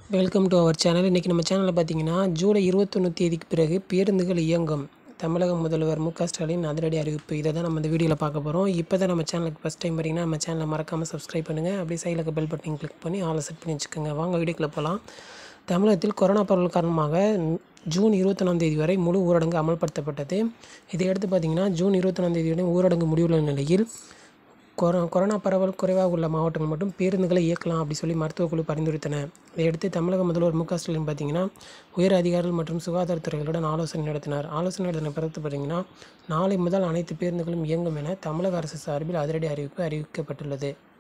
welcome to our channel இன்றைக்கி நம்ம சேனலில் பார்த்தீங்கன்னா ஜூலை இருபத்தொன்று தேதிக்கு பிறகு பேருந்துகள் இயங்கும் தமிழக முதல்வர் மு க ஸ்டாலின் அதிரடி அறிவிப்பு இதை தான் நம்ம இந்த வீடியோவில் பார்க்க போகிறோம் இப்போ தான் நம்ம சேனலுக்கு ஃபஸ்ட் டைம் வரீங்கன்னா நம்ம சேனலை மறக்காமல் சப்ஸ்கிரைப் பண்ணுங்கள் அப்படியே சைடில் இருக்க பெல் பட்டன் கிளிக் பண்ணி ஆளை செட் பண்ணி வச்சுக்கோங்க வாங்க வீடியோக்குள்ளே போகலாம் தமிழகத்தில் கொரோனா பரவல் காரணமாக ஜூன் இருபத்தொன்னாம் தேதி வரை முழு ஊரடங்கு அமல்படுத்தப்பட்டது இதையடுத்து பார்த்தீங்கன்னா ஜூன் இருபத்தொன்னாம் தேதி வரை ஊரடங்கு முடிவுள்ள நிலையில் கொரோ கொரோனா பரவல் குறைவாக உள்ள மாவட்டங்கள் மட்டும் பேருந்துகளை இயக்கலாம் அப்படி சொல்லி மருத்துவக் குழு பரிந்துரைத்தன இதையடுத்து தமிழக முதல்வர் மு க ஸ்டாலின் பார்த்தீங்கன்னா உயர் அதிகாரிகள் மற்றும் சுகாதாரத்துறைகளுடன் ஆலோசனை நடத்தினார் ஆலோசனை நடத்தின பிறகு பார்த்தீங்கன்னா நாளை முதல் அனைத்து பேருந்துகளும் இயங்கும் என தமிழக அரசு சார்பில் அதிரடி அறிவிப்பு அறிவிக்கப்பட்டுள்ளது